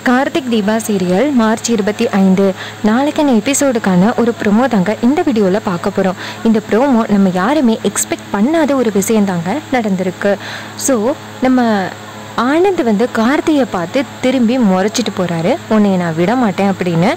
Karthik Deepa serial March இருபத்தி ஐந்து நாளைக்கான எபிசோடுக்கான ஒரு ப்ரோமோ தாங்க இந்த வீடியோவில் பார்க்க போகிறோம் இந்த ப்ரோமோ நம்ம யாருமே எக்ஸ்பெக்ட் பண்ணாத ஒரு விஷயம் தாங்க நடந்திருக்கு ஸோ நம்ம ஆனந்த் வந்து கார்த்தியை பார்த்து திரும்பி முறைச்சிட்டு போகிறாரு உன்னை நான் விட மாட்டேன் அப்படின்னு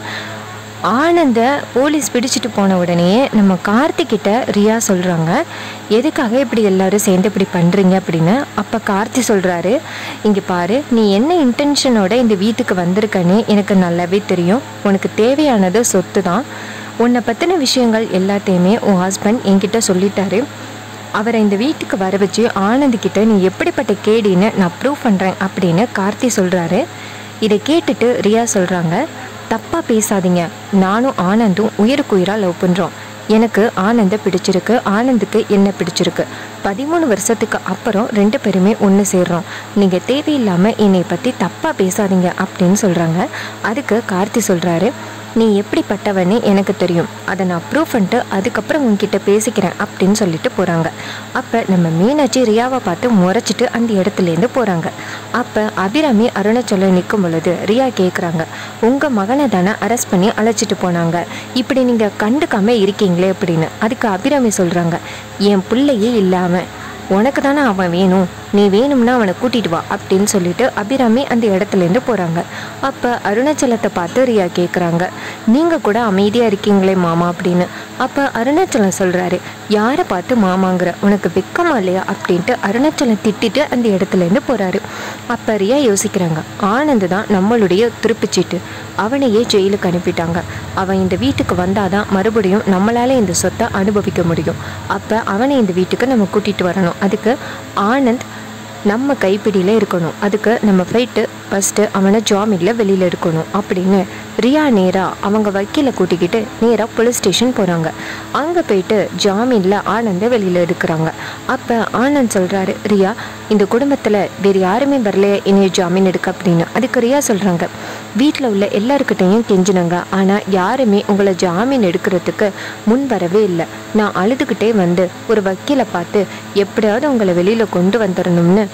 ஆனந்த போலீஸ் பிடிச்சிட்டு போன உடனே நம்ம கார்த்திக்கிட்ட ரியா சொல்கிறாங்க எதுக்காக இப்படி எல்லாரும் சேர்ந்து இப்படி பண்ணுறீங்க அப்படின்னு அப்போ கார்த்தி சொல்கிறாரு இங்கே பாரு நீ என்ன இன்டென்ஷனோட இந்த வீட்டுக்கு வந்திருக்கன்னு எனக்கு நல்லாவே தெரியும் உனக்கு தேவையானது சொத்து தான் உன்னை பற்றின விஷயங்கள் எல்லாத்தையுமே உன் ஹஸ்பண்ட் என்கிட்ட சொல்லிட்டாரு அவரை இந்த வீட்டுக்கு வர வச்சு ஆனந்த் கிட்ட நீ எப்படிப்பட்ட கேடின்னு நான் ப்ரூவ் பண்ணுறேன் அப்படின்னு கார்த்தி சொல்கிறாரு இதை கேட்டுட்டு ரியா சொல்கிறாங்க தப்பாக பேசாதீங்க நானும் ஆனந்தும் உயிருக்கு உயிராக லவ் பண்ணுறோம் எனக்கு ஆனந்த பிடிச்சிருக்கு ஆனந்துக்கு என்ன பிடிச்சிருக்கு பதிமூணு வருஷத்துக்கு அப்புறம் ரெண்டு பேருமே ஒன்று சேர்றோம் நீங்கள் தேவையில்லாமல் என்னை பற்றி தப்பாக பேசாதீங்க அப்படின்னு சொல்கிறாங்க அதுக்கு கார்த்தி சொல்கிறாரு நீ எப்படிப்பட்டவன்னு எனக்கு தெரியும் அதை நான் ப்ரூவ் பண்ணிட்டு அதுக்கப்புறம் உன்கிட்ட பேசிக்கிறேன் அப்படின்னு சொல்லிட்டு போகிறாங்க அப்போ நம்ம மீனாட்சி ரியாவை பார்த்து முறைச்சிட்டு அந்த இடத்துலேருந்து போகிறாங்க அப்போ அபிராமி அருணாச்சல நிற்கும் பொழுது ரியா கேட்குறாங்க உங்கள் மகனை தானே அரெஸ்ட் பண்ணி அழைச்சிட்டு போனாங்க இப்படி நீங்கள் கண்டுக்காம இருக்கீங்களே அப்படின்னு அதுக்கு அபிராமி சொல்கிறாங்க என் பிள்ளையே இல்லாமல் உனக்கு தானே அவன் வேணும் நீ வேணும்னா அவனை கூட்டிட்டு வா அப்படின்னு சொல்லிட்டு அபிராமி அந்த இடத்துலேருந்து போகிறாங்க அப்போ அருணாச்சலத்தை பார்த்து ரியா கேட்குறாங்க நீங்கள் கூட அமைதியாக இருக்கீங்களே மாமா அப்படின்னு அப்போ அருணாச்சலம் சொல்கிறாரு யாரை பார்த்து மாமாங்கிற உனக்கு வெக்கமா இல்லையா அப்படின்ட்டு அருணாச்சலம் திட்டிட்டு அந்த இடத்துலேருந்து போகிறாரு அப்போ ரியா யோசிக்கிறாங்க ஆனந்த் தான் நம்மளுடைய திருப்பிச்சீட்டு அவனையே ஜெயிலுக்கு அனுப்பிட்டாங்க அவன் இந்த வீட்டுக்கு வந்தாதான் மறுபடியும் நம்மளால இந்த சொத்தை அனுபவிக்க முடியும் அப்போ அவனை இந்த வீட்டுக்கு நம்ம கூட்டிகிட்டு வரணும் அதுக்கு ஆனந்த் நம்ம கைப்பிடியில் இருக்கணும் அதுக்கு நம்ம போயிட்டு ஃபஸ்ட்டு அவனை ஜாமீனில் வெளியில் எடுக்கணும் அப்படின்னு ரியா நேராக அவங்க வக்கீலை கூட்டிக்கிட்டு நேராக போலீஸ் ஸ்டேஷன் போகிறாங்க அங்கே போயிட்டு ஜாமீனில் ஆனந்தை வெளியில் எடுக்கிறாங்க அப்போ ஆனந்த் சொல்கிறாரு ரியா இந்த குடும்பத்தில் வேறு யாருமே வரலையே என்னைய ஜாமீன் எடுக்க அப்படின்னு அதுக்கு ரியா சொல்கிறாங்க வீட்டில் உள்ள எல்லாருக்கிட்டையும் கெஞ்சினாங்க ஆனால் யாருமே உங்களை ஜாமீன் எடுக்கிறதுக்கு முன் வரவே இல்லை நான் அழுதுகிட்டே வந்து ஒரு வக்கீலை பார்த்து எப்படியாவது உங்களை வெளியில் கொண்டு வந்துடணும்னு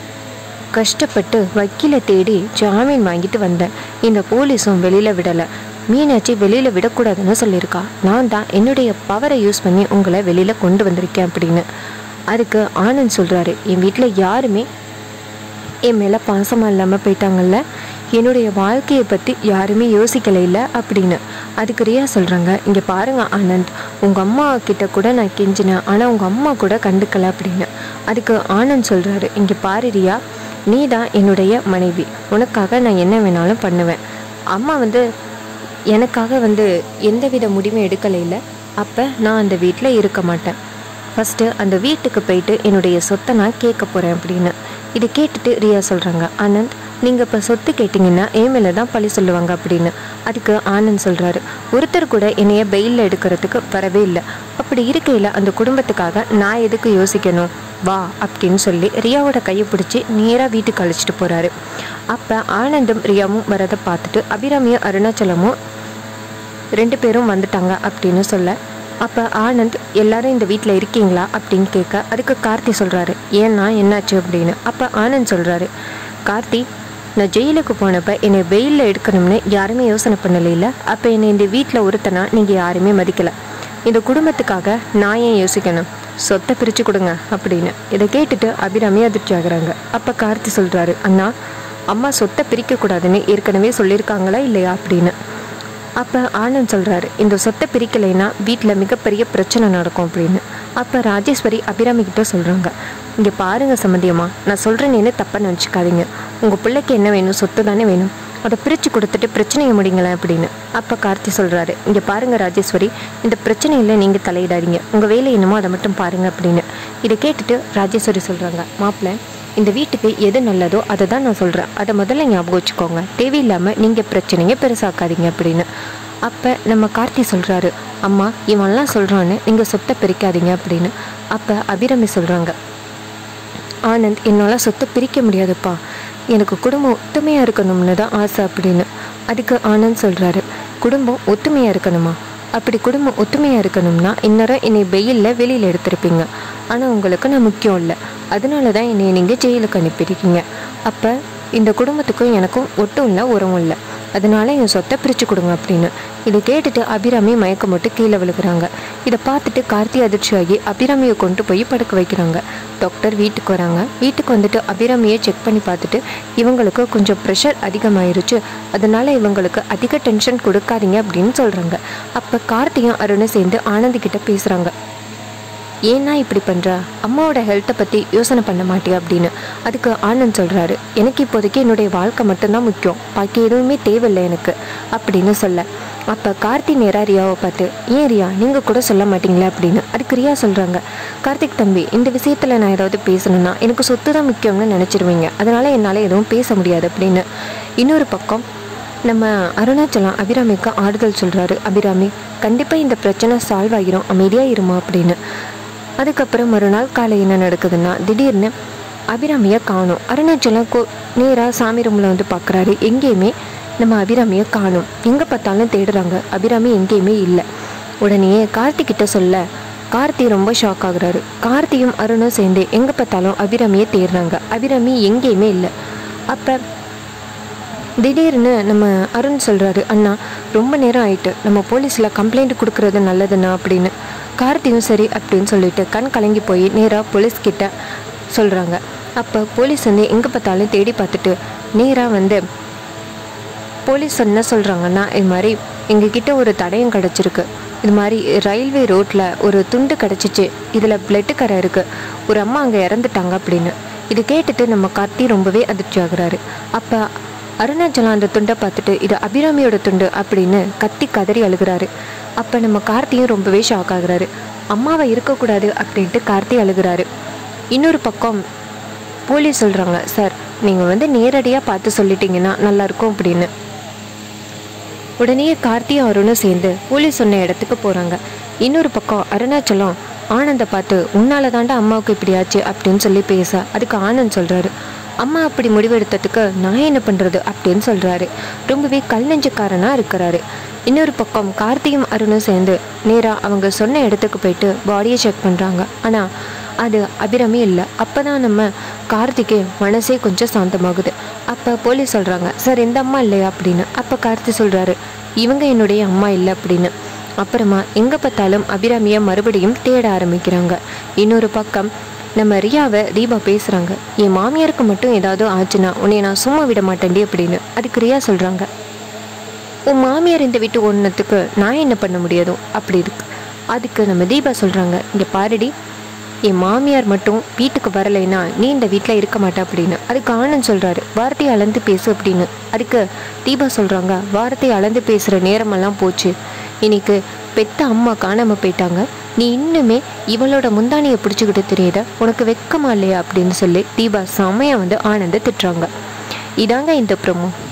கஷ்டப்பட்டு வக்கீலை தேடி ஜாமீன் வாங்கிட்டு வந்தேன் இந்த போலீஸும் வெளியில் விடலை மீனாட்சி வெளியில் விடக்கூடாதுன்னு சொல்லியிருக்கா நான் தான் என்னுடைய பவரை யூஸ் பண்ணி உங்களை வெளியில் கொண்டு வந்திருக்கேன் அப்படின்னு அதுக்கு ஆனந்த் சொல்கிறாரு என் வீட்டில் யாருமே என் மேலே பாசமாக இல்லாமல் போயிட்டாங்கல்ல என்னுடைய வாழ்க்கையை பற்றி யாருமே யோசிக்கலை இல்லை அப்படின்னு அதுக்கு ரியா சொல்கிறாங்க இங்கே பாருங்க ஆனந்த் உங்கள் அம்மா கிட்ட கூட நான் கெஞ்சினேன் ஆனால் உங்கள் அம்மா கூட கண்டுக்கல அப்படின்னு அதுக்கு ஆனந்த் சொல்கிறாரு இங்கே பாரு ரியா நீ தான் என்னுடைய மனைவி உனக்காக நான் என்ன வேணாலும் பண்ணுவேன் அம்மா வந்து எனக்காக வந்து எந்தவித முடிவும் எடுக்கலை இல்லை அப்போ நான் அந்த வீட்டில் இருக்க மாட்டேன் ஃபஸ்ட்டு அந்த வீட்டுக்கு போயிட்டு என்னுடைய சொத்தை நான் கேட்க போகிறேன் அப்படின்னு இதை கேட்டுட்டு ரியா சொல்கிறாங்க ஆனந்த் நீங்கள் இப்போ சொத்து கேட்டிங்கன்னா என் மேலே தான் பழி சொல்லுவாங்க அப்படின்னு அதுக்கு ஆனந்த் சொல்கிறாரு ஒருத்தர் கூட என்னைய பெயிலில் எடுக்கிறதுக்கு வரவே இல்லை அப்படி இருக்கையில் அந்த குடும்பத்துக்காக நான் எதுக்கு யோசிக்கணும் வா அப்படின்னு சொல்லி ரியாவோட கையை பிடிச்சி நேராக வீட்டுக்கு அழைச்சிட்டு போகிறாரு அப்போ ஆனந்தும் ரியாவும் வரதை பார்த்துட்டு அபிராமியும் அருணாச்சலமும் ரெண்டு பேரும் வந்துட்டாங்க அப்படின்னு சொல்ல அப்போ ஆனந்த் எல்லாரும் இந்த வீட்டில் இருக்கீங்களா அப்படின்னு கேட்க அதுக்கு கார்த்தி சொல்கிறாரு ஏன்னா என்னாச்சு அப்படின்னு அப்போ ஆனந்த் சொல்கிறாரு கார்த்தி நான் ஜெயிலுக்கு போனப்போ என்னை வெயிலில் எடுக்கணும்னு யாருமே யோசனை பண்ணலையில அப்போ என்னை இந்த வீட்டில் ஒருத்தனா நீங்கள் யாருமே மதிக்கலை இந்த குடும்பத்துக்காக நான் ஏன் யோசிக்கணும் சொத்தை பிரித்து கொடுங்க அப்படின்னு இதை கேட்டுட்டு அபிராமி அதிர்ச்சி ஆகுறாங்க அப்போ கார்த்தி சொல்கிறாரு அண்ணா அம்மா சொத்தை பிரிக்கக்கூடாதுன்னு ஏற்கனவே சொல்லியிருக்காங்களா இல்லையா அப்படின்னு அப்போ ஆனந்த் சொல்கிறாரு இந்த சொத்தை பிரிக்கலைன்னா வீட்டில் மிகப்பெரிய பிரச்சனை நடக்கும் அப்படின்னு அப்போ ராஜேஸ்வரி அபிராமி கிட்ட சொல்கிறாங்க இங்கே பாருங்க சம்மந்தியம்மா நான் சொல்கிறேன்னு தப்பாக நினச்சிக்காதீங்க உங்கள் பிள்ளைக்கு என்ன வேணும் சொத்து தானே வேணும் அதை பிரித்து கொடுத்துட்டு பிரச்சனையை முடிங்களேன் அப்படின்னு அப்போ கார்த்தி சொல்கிறாரு இங்கே பாருங்க ராஜேஸ்வரி இந்த பிரச்சனையில் நீங்கள் தலையிடாதீங்க உங்கள் வேலை என்னமோ அதை மட்டும் பாருங்க அப்படின்னு இதை கேட்டுட்டு ராஜேஸ்வரி சொல்கிறாங்க மாப்பிள்ளை இந்த வீட்டுக்கு எது நல்லதோ அதை தான் நான் சொல்கிறேன் அதை முதல்ல ஞாபகம் வச்சுக்கோங்க தேவையில்லாமல் நீங்கள் பிரச்சனையை பெருசாக்காதீங்க அப்படின்னு அப்போ நம்ம கார்த்தி சொல்கிறாரு அம்மா இவன்லாம் சொல்கிறான்னு நீங்கள் சொத்தை பிரிக்காதீங்க அப்படின்னு அப்போ அபிராமி சொல்கிறாங்க ஆனந்த் என்னால் சொத்தை பிரிக்க முடியாதுப்பா எனக்கு குடும்பம் ஒத்துமையாக இருக்கணும்னு தான் ஆசை அப்படின்னு அதுக்கு ஆனந்த் சொல்கிறாரு குடும்பம் ஒத்துமையாக இருக்கணுமா அப்படி குடும்பம் ஒத்துமையாக இருக்கணும்னா இந்நேரம் என்னை வெயிலில் வெளியில் எடுத்திருப்பீங்க ஆனால் உங்களுக்கு நான் முக்கியம் இல்லை அதனால தான் என்னை நீங்கள் ஜெயிலுக்கு அனுப்பியிருக்கீங்க அப்போ இந்த குடும்பத்துக்கும் எனக்கும் ஒட்டும் இல்லை உறவும் இல்லை அதனால என் சொத்தை பிரித்து கொடுங்க அப்படின்னு இதை கேட்டுட்டு அபிராமி மயக்கம் போட்டு கீழே விழுகிறாங்க இதை பார்த்துட்டு கார்த்தி அதிர்ச்சியாகி அபிராமியை கொண்டு போய் படுக்க வைக்கிறாங்க டாக்டர் வீட்டுக்கு வராங்க வீட்டுக்கு வந்துட்டு அபிராமியை செக் பண்ணி பார்த்துட்டு இவங்களுக்கு கொஞ்சம் ப்ரெஷர் அதிகமாயிருச்சு அதனால இவங்களுக்கு அதிக டென்ஷன் கொடுக்காதீங்க அப்படின்னு சொல்கிறாங்க அப்போ கார்த்தியும் அருணும் சேர்ந்து ஆனந்தி கிட்ட பேசுகிறாங்க ஏன்னா இப்படி பண்ணுற அம்மாவோட ஹெல்த்தை பற்றி யோசனை பண்ண மாட்டியா அப்படின்னு அதுக்கு ஆனந்த் சொல்கிறாரு எனக்கு இப்போதைக்கு என்னுடைய வாழ்க்கை மட்டும்தான் முக்கியம் பாக்கி எதுவுமே தேவையில்லை எனக்கு அப்படின்னு சொல்ல அப்போ கார்த்தி நேராக ரியாவை பார்த்து ஏன் ரியா நீங்கள் கூட சொல்ல மாட்டீங்களா அப்படின்னு அதுக்கு ரியா சொல்கிறாங்க கார்த்திக் தம்பி இந்த விஷயத்தில் நான் ஏதாவது பேசணும்னா எனக்கு சொத்து தான் முக்கியம்னு நினச்சிருவீங்க அதனால் என்னால் எதுவும் பேச முடியாது அப்படின்னு இன்னொரு பக்கம் நம்ம அருணாச்சலம் அபிராமிக்கு ஆறுதல் சொல்கிறாரு அபிராமி கண்டிப்பாக இந்த பிரச்சனை சால்வ் ஆகிரும் அமைதியாக இருமா அப்படின்னு அதுக்கப்புறம் மறுநாள் காலை என்ன நடக்குதுன்னா திடீர்னு அபிராமியை காணும் அருணாச்சலம் கோ நேராக சாமி ரூமில் வந்து பார்க்குறாரு எங்கேயுமே நம்ம அபிராமியை காணும் எங்கே பார்த்தாலும் தேடுறாங்க அபிராமி எங்கேயுமே இல்லை உடனே கார்த்திகிட்ட சொல்ல கார்த்தி ரொம்ப ஷாக் ஆகுறாரு கார்த்தியும் அருணும் சேர்ந்து எங்கே பார்த்தாலும் அபிராமியை தேடுறாங்க அபிராமி எங்கேயுமே இல்லை அப்போ திடீர்னு நம்ம அருண் சொல்கிறாரு அண்ணா ரொம்ப நேரம் ஆயிட்டு நம்ம போலீஸில் கம்ப்ளைண்ட் கொடுக்கறது நல்லதுண்ணா அப்படின்னு கார்த்தியும் சரி அப்படின்னு சொல்லிட்டு கண் கலங்கி போய் நேராக போலீஸ்கிட்ட சொல்கிறாங்க அப்போ போலீஸ் வந்து எங்கே பார்த்தாலும் தேடி பார்த்துட்டு நேராக வந்து போலீஸ் என்ன சொல்கிறாங்கன்னா இது மாதிரி எங்ககிட்ட ஒரு தடயம் கிடச்சிருக்கு இது மாதிரி ரயில்வே ரோட்டில் ஒரு துண்டு கிடச்சிச்சு இதில் பிளட்டு கரை இருக்குது ஒரு அம்மா அங்கே இறந்துட்டாங்க அப்படின்னு இது கேட்டுட்டு நம்ம கார்த்தி ரொம்பவே அதிர்ச்சி ஆகுறாரு அப்போ அருணாச்சலம் அந்த துண்டை பார்த்துட்டு இது அபிராமியோட துண்டு அப்படின்னு கத்தி கதறி அழுகிறாரு அப்போ நம்ம கார்த்தியும் ரொம்பவே ஷாக் ஆகுறாரு அம்மாவை இருக்கக்கூடாது அப்படின்ட்டு கார்த்தி அழுகிறாரு இன்னொரு பக்கம் போலீஸ் சொல்கிறாங்க சார் நீங்கள் வந்து நேரடியாக பார்த்து சொல்லிட்டீங்கன்னா நல்லாயிருக்கும் அப்படின்னு உடனே கார்த்தியும் அருணும் சேர்ந்து போலீஸ் சொன்ன இடத்துக்கு போகிறாங்க இன்னொரு பக்கம் அருணாச்சலம் ஆனந்தை பார்த்து உன்னால தாண்டா அம்மாவுக்கு இப்படி ஆச்சு அப்படின்னு சொல்லி பேச அதுக்கு ஆனந்த் சொல்கிறாரு அம்மா அப்படி முடிவெடுத்ததுக்கு நான் என்ன பண்ணுறது அப்படின்னு சொல்கிறாரு ரொம்பவே கல் நெஞ்சுக்காரனாக இருக்கிறாரு இன்னொரு பக்கம் கார்த்தியும் அருணும் சேர்ந்து நேராக அவங்க சொன்ன இடத்துக்கு போயிட்டு பாடியை செக் பண்ணுறாங்க ஆனால் அது அபிராமி இல்லை அப்போ தான் நம்ம கார்த்திக்கு மனசே கொஞ்சம் சாந்தமாகுது அப்போ போலீஸ் சொல்கிறாங்க சார் இந்த அம்மா இல்லையா அப்படின்னு அப்போ கார்த்தி சொல்கிறாரு இவங்க என்னுடைய அம்மா இல்லை அப்படின்னு அப்புறமா எங்கே பார்த்தாலும் அபிராமியை மறுபடியும் தேட ஆரம்பிக்கிறாங்க இன்னொரு பக்கம் நம்ம ரியாவை தீபா பேசுகிறாங்க என் மாமியாருக்கு மட்டும் ஏதாவது ஆச்சுன்னா உன்னை நான் சும்மா விட மாட்டேன்டி அப்படின்னு அதுக்கு ரியா சொல்கிறாங்க உன் மாமியார் இந்த வீட்டு ஒன்றத்துக்கு நான் என்ன பண்ண முடியாதோ அப்படி இருக்கு அதுக்கு நம்ம தீபா சொல்கிறாங்க இங்கே பாருடி என் மாமியார் மட்டும் வீட்டுக்கு வரலைன்னா நீ இந்த வீட்டில் இருக்க மாட்ட அப்படின்னு அதுக்கு ஆனந்த் சொல்கிறாரு வார்த்தையை அளந்து பேசு அப்படின்னு அதுக்கு தீபா சொல்கிறாங்க வார்த்தையை அளந்து பேசுகிற நேரமெல்லாம் போச்சு இன்னைக்கு பெத்த அம்மா காணாமல் போயிட்டாங்க நீ இன்னுமே இவளோட முந்தானியை பிடிச்சிக்கிட்டு தெரியுத உனக்கு வெக்கமா இல்லையா அப்படின்னு சொல்லி தீபா செம்மையாக வந்து ஆனந்தை திட்டுறாங்க இதாங்க இந்த ப்ரோமோ